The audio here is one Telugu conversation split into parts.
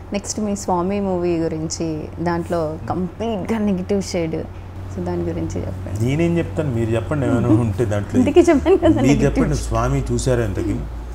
నెక్స్ట్ మీ స్వామి మూవీ గురించి దాంట్లో కంప్లీట్గా నెగిటివ్ షేడ్ సో దాని గురించి చెప్పండి నేనేం చెప్తాను మీరు చెప్పండి ఏమైనా ఉంటే దాంట్లో ఇంతకీ చెప్పాను కదా మీరు negative. చెప్పండి స్వామి చూసారా ఇంతకి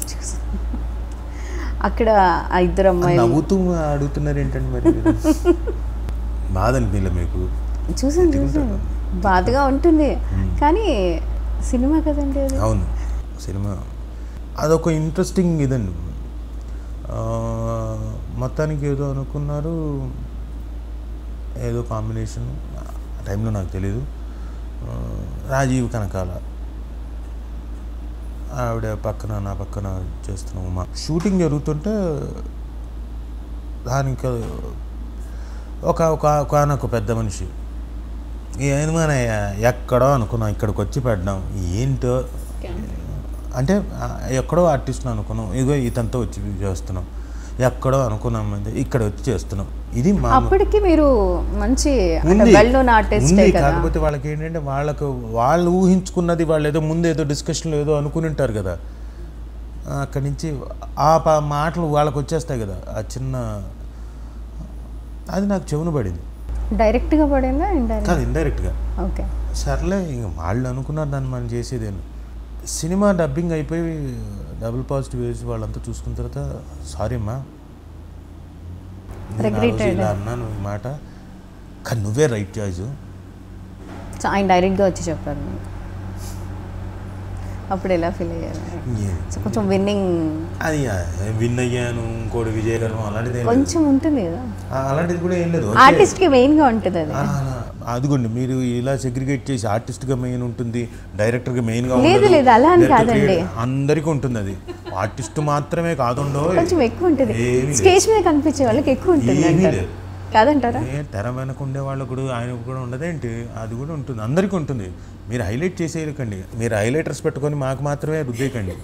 అక్కడ ఆ ఇద్దరు అమ్మాయిలు నవ్వుతూ అడుగుతున్నారు ఏంటండి మరి మీరు? బాధ అనిపించలే మీకు చూసాను చూసాను బాధగా ఉంటుంది కానీ సినిమా కదండి అది అవును సినిమా అదొక ఇంట్రెస్టింగ్ ఇదండి ఆ, మొత్తానికి ఏదో అనుకున్నారు ఏదో కాంబినేషన్ ఆ టైంలో నాకు తెలియదు ఆ, రాజీవ్ కనకాల ఆవిడ పక్కన నా పక్కన చేస్తున్నాము మా షూటింగ్ జరుగుతుంటే దానికి ఒక ఒక ఒకనొక పెద్ద మనిషి ఏమనయ్యా ఎక్కడో అనుకున్నాం ఇక్కడికి వచ్చి పడ్డాం ఏంటో అంటే ఆ, ఎక్కడో ఆర్టిస్ట్ అనుకున్నాం ఇగో ఇతనితో వచ్చి చేస్తున్నాం ఎక్కడో అనుకున్నాం అంటే ఇక్కడ వచ్చి చేస్తున్నాం ఇది మా అప్పటికి మీరు మంచి ఉంది. వెల్ నోన్ ఆర్టిస్టే ఉంది. కదా కాకపోతే వాళ్ళకి ఏంటంటే వాళ్ళకు వాళ్ళు ఊహించుకున్నది వాళ్ళు ఏదో ముందు ఏదో డిస్కషన్లో ఏదో అనుకుని ఉంటారు కదా ఆ, అక్కడి నుంచి ఆ ప- మాటలు వాళ్ళకి వచ్చేస్తాయి కదా ఆ చిన్న అది నాకు చెవున పడింది డైరెక్ట్గా పడిందా ఇండైరెక్ట్ కాదు ఇండైరెక్ట్గా ఓకే సర్లే ఇంక వాళ్ళు అనుకున్నారు దాన్ని మనం చేసేదేను సినిమా డబ్బింగ్ అయిపోయి డబుల్ పాజిటివ్ వేసి వాళ్ళంతా చూసుకున్న తర్వాత సారీ అమ్మా నేను ఆ రోజు Regretted. ఇలా అన్నాను ఈ మాట కానీ నువ్వే రైట్ చాయిస్ సో ఆయన డైరెక్ట్గా వచ్చి చెప్పారు మీకు అప్పుడు ఎలా ఫీల్ అయ్యారు సో కొంచెం విన్నింగ్ అది విన్ అయ్యాను ఇంకోటి విజయగర్వం అలాంటిది ఏం లేదు. కొంచెం ఉంటుంది కదా ఆ, అలాంటిది కూడా ఏం లేదు ఆర్టిస్ట్కి మెయిన్గా ఉంటుంది అది ఆ, అదిగోండి మీరు ఇలా సెగ్రిగేట్ చేసి ఆర్టిస్ట్గా మెయిన్ ఉంటుంది డైరెక్టర్గా మెయిన్గా లేదు, లేదు, అలా అని కాదండి. అందరికీ ఉంటుంది అది ఆర్టిస్ట్ మాత్రమే కాదుండో కొంచెం ఎక్కువ ఉంటుంది ఏమీ లేదు. స్టేజ్ మీద కనిపించే వాళ్ళకి ఎక్కువ ఉంటుంది ఏమీ అంటారు లేదు. కాదంటారా ఏ తెర వెనక ఉండే వాళ్ళు కూడా ఆయన కూడా ఉండదేంటి అది కూడా ఉంటుంది అందరికీ ఉంటుంది మీరు హైలైట్ చేసేయకండి మీరు హైలైటర్స్ పెట్టుకొని మాకు మాత్రమే రుద్దేయకండి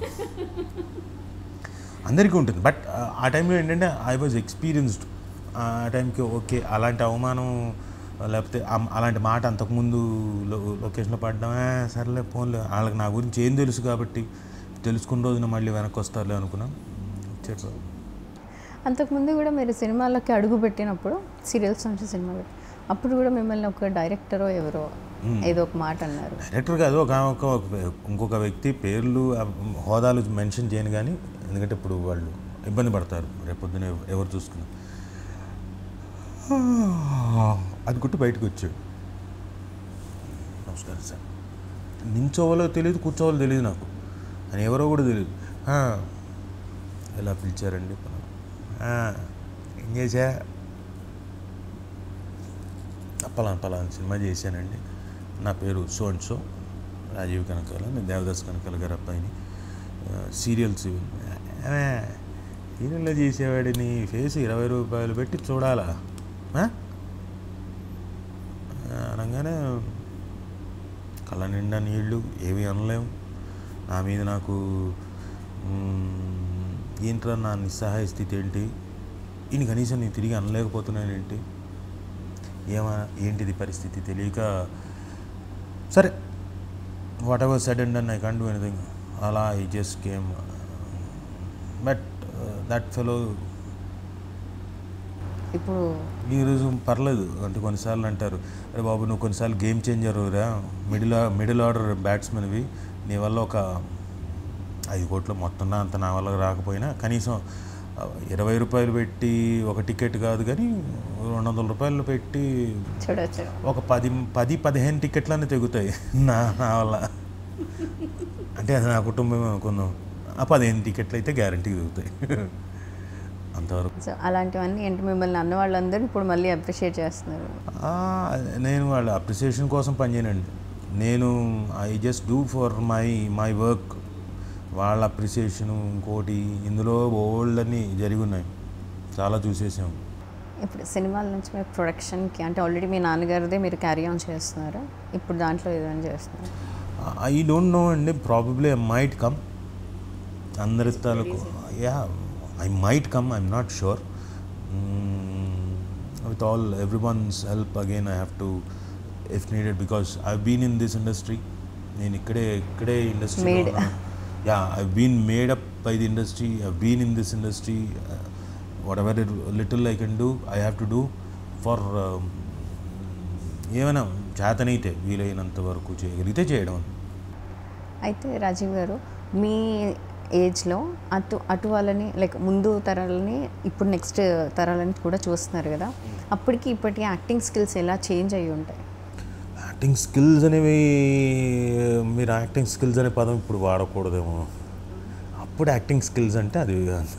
అందరికీ ఉంటుంది బట్ ఆ టైంలో ఏంటంటే ఐ వాజ్ ఎక్స్పీరియన్స్డ్ ఆ టైంకి ఓకే అలాంటి అవమానం లేకపోతే ఆ- అలాంటి మాట అంతకుముందు లో- లొకేషన్లో పడ్డమే సర్లే ఫోన్లే వాళ్ళకి నా గురించి ఏం తెలుసు కాబట్టి తెలుసుకున్న రోజున మళ్ళీ వెనక్కి వస్తారులే అనుకున్నాం చెప్పారు అంతకుముందు కూడా మీరు సినిమాలకి అడుగు పెట్టినప్పుడు సీరియల్స్ నుంచి సినిమా పెట్టి అప్పుడు కూడా మిమ్మల్ని ఒక డైరెక్టరో ఎవరో ఏదో ఒక మాట అన్నారు డైరెక్టర్ కాదు ఒక ఒక ఒక- ఇంకొక వ్యక్తి పేర్లు ఆ హోదాలు మెన్షన్ చేయను కానీ ఎందుకంటే ఇప్పుడు వాళ్ళు ఇబ్బంది పడతారు రేపొద్దున ఎవ- ఎవరు చూసుకున్నా అది కొట్టి బయటకు వచ్చాడు నమస్కారం సార్ నించోవాలో తెలియదు కూర్చోవాలో తెలియదు నాకు అని ఎవరో కూడా తెలియదు "ఆ, ఎలా పిలిచారండి "ఆ, ఏం చేశా పలానా పలానా సినిమా చేశానండి నా పేరు so and so Rajeev Kanakala నేను దేవదాస్ కనకాల గారి అబ్బాయిని ఆ, సీరియల్స్ ఇవి. "ఏ, సీరియల్లో చేసేవాడిని ఫేస్ ఇరవై రూపాయలు పెట్టి చూడాలా ఆ?" అనగానే కళ్ళ నిండా నీళ్ళు ఏవి అనలేం నా మీద నాకు మ్మ్, ఏంట్రా నా నిస్సహాయ స్థితి ఏంటి ఈయన కనీసం నేను తిరిగి అనలేకపోతున్నాను ఏంటి ఏమా ఏంటిది పరిస్థితి తెలియక సరే whatever said and and I can't do anything అలా I just came but that fellow ఇప్పుడు ఈరోజు పర్లేదు అంటే కొన్నిసార్లు అంటారు అరే బాబు నువ్వు కొన్నిసార్లు గేమ్ చేంజర్ రా మిడిల్ మిడిల్ ఆర్డర్ బ్యాట్స్మెన్వి నీ వల్ల ఒక ఐదు కోట్లు మొత్తం నా అంత నా వల్ల రాకపోయినా కనీసం ఆ, ఇరవై రూపాయలు పెట్టి ఒక టికెట్ కాదు కానీ రెండు వందల రూపాయలు పెట్టి చూడొచ్చు ఒక పది పది పదిహేను టికెట్లన్నీ తెగుతాయి నా నా వల్ల అంటే అది నా కుటుంబం అనుకుందాం ఆ పదిహేను టికెట్లు అయితే గ్యారంటీ తెగుతాయి అంతవరకు సో అలాంటివన్నీ ఏంటి మిమ్మల్ని అన్న వాళ్ళందరూ ఇప్పుడు మళ్ళీ అప్రిషియేట్ చేస్తున్నారు ఆ, నేను వాళ్ళ అప్రిసియేషన్ కోసం పనిచేయనండి నేను I just do for my my work వాళ్ళ అప్రిసియేషను ఇంకోటి ఇందులో ఓల్డ్ అని జరిగి ఉన్నాయి చాలా చూసేసాం ఇప్పుడు సినిమాల నుంచి మీరు ప్రొడక్షన్కి అంటే ఆల్రెడీ మీ నాన్నగారిదే మీరు క్యారీ ఆన్ చేస్తున్నారు ఇప్పుడు దాంట్లో ఏదైనా చేస్తున్నారు ఐ డోంట్ నో అండి ప్రాబబ్లీ ఐ మైట్ కమ్ అందరి తాలూకు yeah I might come I'm not sure with all every one's help again I have to if needed because I been in this industry నేను ఇక్కడే ఇక్కడే industry Made. Yeah I been made up by the industry I been in this industry whatever little I can do I have to do for ఏమైనా చేతనైతే వీలైనంత వరకు చేయగలిగితే చేయడం అయితే రాజీవ్ గారు మీ ఏజ్లో అటు అటు వాళ్ళని లైక్ ముందు తరాలని ఇప్పుడు నెక్స్ట్ తరాలని కూడా చూస్తున్నారు కదా అప్పటికి ఇప్పటికి యాక్టింగ్ స్కిల్స్ ఎలా చేంజ్ అయ్యి ఉంటాయి యాక్టింగ్ స్కిల్స్ అనేవి మీరు యాక్టింగ్ స్కిల్స్ అనే పదం ఇప్పుడు వాడకూడదేమో అప్పుడు యాక్టింగ్ స్కిల్స్ అంటే అది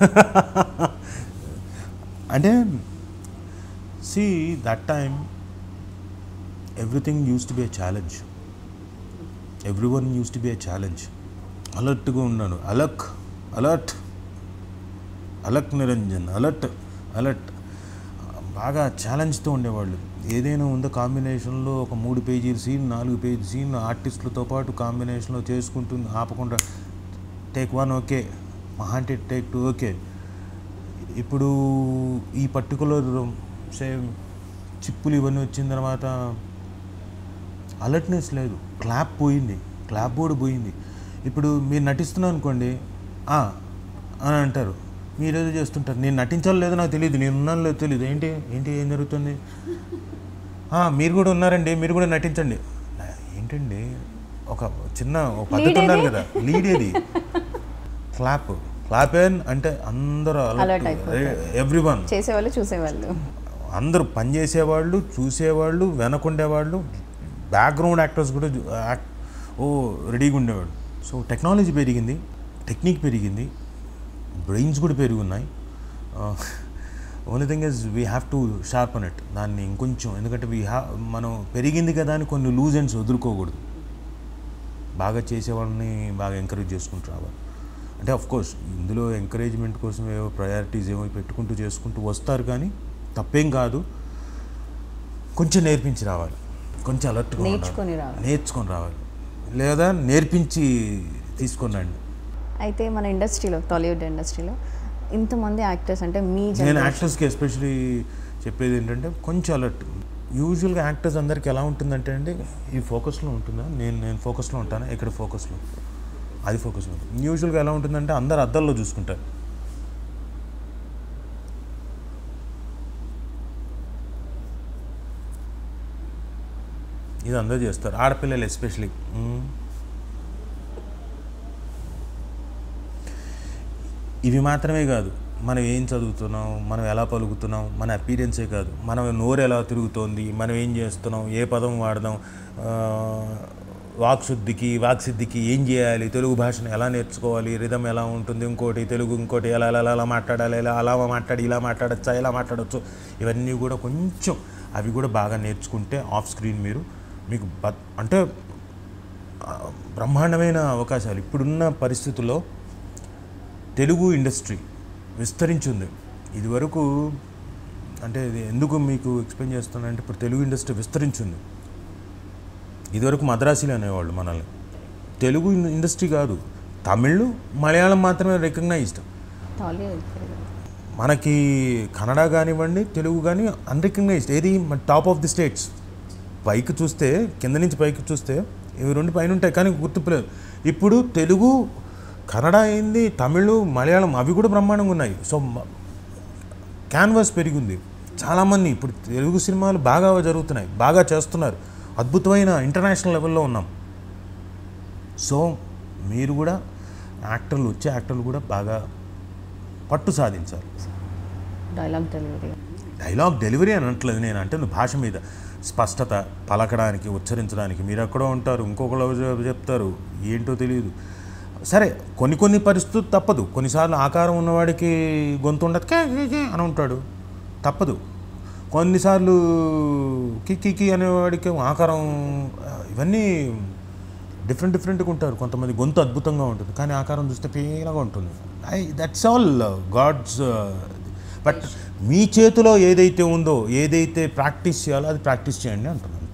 అంటే see that time everything used to be a challenge every one used to be a challenge అలర్ట్గా ఉన్నాను అలక్ అలర్ట్ అలక్ నిరంజన్ అలర్ట్ అలర్ట్ బాగా ఛాలెంజ్తో ఉండేవాళ్ళు ఏదైనా ఉందో కాంబినేషన్లో ఒక మూడు పేజీల సీన్ నాలుగు పేజీ సీన్ ఆర్టిస్టులతో పాటు కాంబినేషన్లో చేసుకుంటుంది ఆపకుండా టేక్ వన్ ఓకే మహా అంటే టేక్ టూ ఓకే ఇప్పుడు ఈ పర్టికులర్ సేమ్ చిప్పులు ఇవన్నీ వచ్చిన తర్వాత అలర్ట్నెస్ లేదు క్లాప్ పోయింది క్లాప్ బోర్డు పోయింది ఇప్పుడు మీరు నటిస్తున్నాను అనుకోండి "ఆ" అని అంటారు మీరు ఏదో చేస్తుంటారు నేను నటించాలో లేదో నాకు తెలియదు నేను ఉన్నాను లేదో తెలియదు ఏంటి ఏంటి ఏం జరుగుతుంది "ఆ, మీరు కూడా ఉన్నారండి మీరు కూడా నటించండి ఏంటండి ఒక చిన్న ఒక పద్ధతి ఉండాలి కదా లీడ్ ఏది క్లాప్ క్లాప్ ఏన్ అంటే అందరూ Alert అయిపోతారు. ఎవ్రీ వన్ చేసేవాళ్ళు చూసేవాళ్ళు అందరూ పనిచేసేవాళ్ళు చూసేవాళ్ళు వెనకుండేవాళ్ళు బ్యాక్గ్రౌండ్ యాక్టర్స్ కూడా జు- యాక్- ఓ రెడీగా ఉండేవాళ్ళు సో టెక్నాలజీ పెరిగింది టెక్నిక్ పెరిగింది బ్రెయిన్స్ కూడా పెరుగున్నాయి only thing is we have to sharpen it దాన్ని ఇంకొంచెం ఎందుకంటే వీ హ్యావ్ మనం పెరిగింది కదా అని కొన్ని లూజ్ ఎండ్స్ వదులుకోకూడదు బాగా చేసేవాళ్ళని బాగా ఎంకరేజ్ చేసుకుంటూ రావాలి అంటే ఆఫ్ కోర్స్ ఇందులో ఎంకరేజ్మెంట్ కోసం ఏవో ప్రయారిటీస్ ఏవో పెట్టుకుంటూ చేసుకుంటూ వస్తారు కానీ తప్పేం కాదు కొంచెం నేర్పించి రావాలి కొంచెం అలర్ట్గా నేర్చుకొని రావాలి. నేర్చుకొని రావాలి లేదా నేర్పించి తీసుకొని రండి అయితే మన ఇండస్ట్రీలో టాలీవుడ్ ఇండస్ట్రీలో ఇంతమంది యాక్టర్స్ అంటే మీ నేను జనరేషన్ యాక్టర్స్కి ఎస్పెషలీ చెప్పేది ఏంటంటే కొంచెం అలర్ట్ యూజువల్గా యాక్టర్స్ అందరికి ఎలా ఉంటుందంటే అండి ఈ ఫోకస్లో ఉంటుందా నేను నేను ఫోకస్లో ఉంటాను ఇక్కడ ఫోకస్లో అది ఫోకస్లో ఉంటుంది యూజువల్గా ఎలా ఉంటుందంటే అందరు అద్దాల్లో చూసుకుంటారు ఇది అందరూ చేస్తారు ఆడపిల్లలు ఎస్పెషలీ ఇవి మాత్రమే కాదు మనం ఏం చదువుతున్నాం మనం ఎలా పలుకుతున్నాం మన అపీరియన్సే కాదు మనం నోరు ఎలా తిరుగుతోంది మనం ఏం చేస్తున్నాం ఏ పదం వాడదాం ఆ, వాక్శుద్ధికి వాక్సిద్ధికి ఏం చేయాలి తెలుగు భాషను ఎలా నేర్చుకోవాలి రిధం ఎలా ఉంటుంది ఇంకోటి తెలుగు ఇంకోటి ఎలా ఎలా ఎలా మాట్లాడాలి ఎలా అలా మాట్లాడి ఇలా మాట్లాడచ్చా ఇలా మాట్లాడచ్చు ఇవన్నీ కూడా కొంచెం అవి కూడా బాగా నేర్చుకుంటే ఆఫ్ స్క్రీన్ మీరు మీకు బ అంటే ఆ, బ్రహ్మాండమైన అవకాశాలు ఇప్పుడున్న పరిస్థితుల్లో తెలుగు ఇండస్ట్రీ విస్తరించింది ఇదివరకు అంటే ఇది ఎందుకు మీకు ఎక్స్ప్లెయిన్ చేస్తానంటే ఇప్పుడు తెలుగు ఇండస్ట్రీ విస్తరించింది ఇదివరకు మద్రాసీలు అనేవాళ్ళు మనల్ని తెలుగు ఇన్- ఇండస్ట్రీ కాదు తమిళ్ మలయాళం మాత్రమే రికగ్నైజ్డ్ టాలీవుడ్ మనకి కన్నడ కానివ్వండి తెలుగు కానీ అన్రికగ్నైజ్డ్ ఏది టాప్ ఆఫ్ ది స్టేట్స్ పైకి చూస్తే కింద నుంచి పైకి చూస్తే ఇవి రెండు పైన ఉంటాయి కానీ గుర్తుపలేదు ఇప్పుడు తెలుగు కన్నడ అయింది తమిళ్ మలయాళం అవి కూడా బ్రహ్మాండంగా ఉన్నాయి సో మ- క్యాన్వాస్ పెరిగింది చాలామంది ఇప్పుడు తెలుగు సినిమాలు బాగా జరుగుతున్నాయి బాగా చేస్తున్నారు అద్భుతమైన ఇంటర్నేషనల్ లెవెల్లో ఉన్నాం సో మీరు కూడా యాక్టర్లు వచ్చే యాక్టర్లు కూడా బాగా పట్టు సాధించాలి డైలాగ్ డెలివరీ డైలాగ్ డెలివరీ అని అనట్లేదు నేను అంటే నువ్వు భాష మీద స్పష్టత పలకడానికి ఉచ్చరించడానికి మీరు ఎక్కడో ఉంటారు ఇంకొకరు చె- చెప్తారు ఏంటో తెలియదు సరే కొన్ని కొన్ని పరిస్థితులు తప్పదు కొన్నిసార్లు ఆకారం ఉన్నవాడికి గొంతు ఉండదు కే కే, కే అని ఉంటాడు తప్పదు కొన్నిసార్లు కిక్కి కి అనేవాడికి ఆకారం ఆ, ఇవన్నీ డిఫరెంట్ డిఫరెంట్గా ఉంటారు కొంతమంది గొంతు అద్భుతంగా ఉంటుంది కానీ ఆకారం చూస్తే పీలగా ఉంటుంది I that's all God's but మీ చేతిలో ఏదైతే ఉందో ఏదైతే ప్రాక్టీస్ చేయాలో అది ప్రాక్టీస్ చేయండి అంటున్నాను అంతే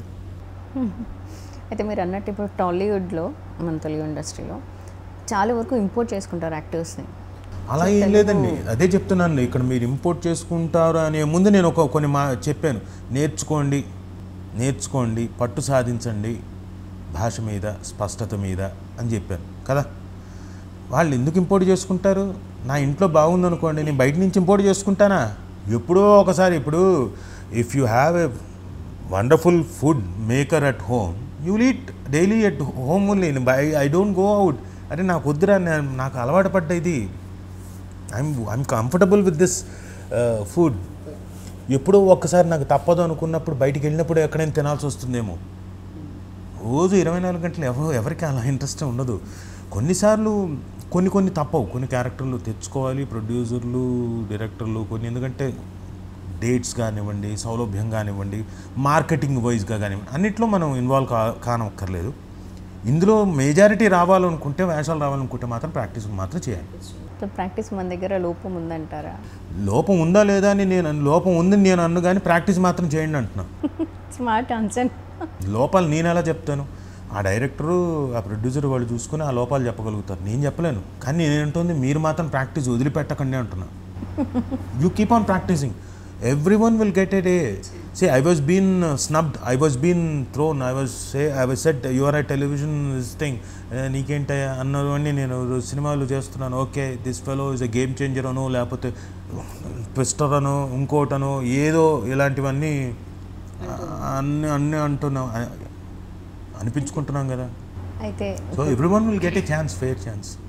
అయితే మీరు అన్నట్టు ఇప్పుడు టాలీవుడ్లో మన తెలుగు ఇండస్ట్రీలో చాలా వరకు ఇంపోర్ట్ చేసుకుంటారు యాక్టర్స్ని అలా ఏం లేదండి అదే చెప్తున్నాను ఇక్కడ మీరు ఇంపోర్ట్ చేసుకుంటారు అనే ముందు నేను ఒక కొన్ని మా చెప్పాను నేర్చుకోండి నేర్చుకోండి పట్టు సాధించండి భాష మీద స్పష్టత మీద అని చెప్పాను కదా వాళ్ళు ఎందుకు ఇంపోర్ట్ చేసుకుంటారు నా ఇంట్లో బాగుందనుకోండి నేను బయట నుంచి ఇంపోర్ట్ చేసుకుంటానా ఎప్పుడో ఒకసారి ఇప్పుడు if you have a wonderful food maker at home you eat daily at home only I don't go out అరే నాకు వద్దురా నేను- నాకు అలవాటు పడ్డ ఇది I'm I'm comfortable with this food ఎప్పుడో ఒక్కసారి నాకు తప్పదు అనుకున్నప్పుడు బయటికి వెళ్ళినప్పుడు ఎక్కడైనా తినాల్సి వస్తుందేమో రోజు ఇరవై నాలుగు గంటలు ఎవరు ఎవరికి అలా ఇంట్రెస్ట్ ఉండదు కొన్నిసార్లు కొన్ని కొన్ని తప్పవు కొన్ని క్యారెక్టర్లు తెచ్చుకోవాలి ప్రొడ్యూసర్లు డైరెక్టర్లు కొన్ని ఎందుకంటే డేట్స్ కానివ్వండి సౌలభ్యం కానివ్వండి మార్కెటింగ్ వైజ్గా కానివ్వండి అన్నిట్లో మనం ఇన్వాల్వ్ కా కానక్కర్లేదు ఇందులో మెజారిటీ రావాలనుకుంటే వేషాలు రావాలనుకుంటే మాత్రం ప్రాక్టీస్ మాత్రం చేయాలి సో ప్రాక్టీస్ మన దగ్గర లోపం ఉందంటారా లోపం ఉందా లేదా అని నేను అన్- లోపం ఉందని నేను అన్ను కానీ ప్రాక్టీస్ మాత్రం చేయండి అంటున్నా స్మార్ట్ ఆన్సర్ లోపాలు నేను ఎలా చెప్తాను ఆ డైరెక్టరు ఆ ప్రొడ్యూసర్ వాళ్ళు చూసుకుని ఆ లోపాలు చెప్పగలుగుతారు నేను చెప్పలేను కానీ నేనేంటుంది మీరు మాత్రం ప్రాక్టీస్ వదిలిపెట్టకండి అంటున్నా you keep on practising every one will get at a say I was been snubbed I was been thrown I was say I was set your I television thing నీకేంటి అన్నవన్నీ నేను సినిమాలు చేస్తున్నాను okay this fellow is a game changer అనో లేకపోతే ట్విస్టర్ అనో ఇంకోటనో ఏదో ఇలాంటివన్నీ అన్నీ అన్నీ అంటున్నాం అనిపించుకుంటున్నాం కదా అయితే so every one will get a chance fair chance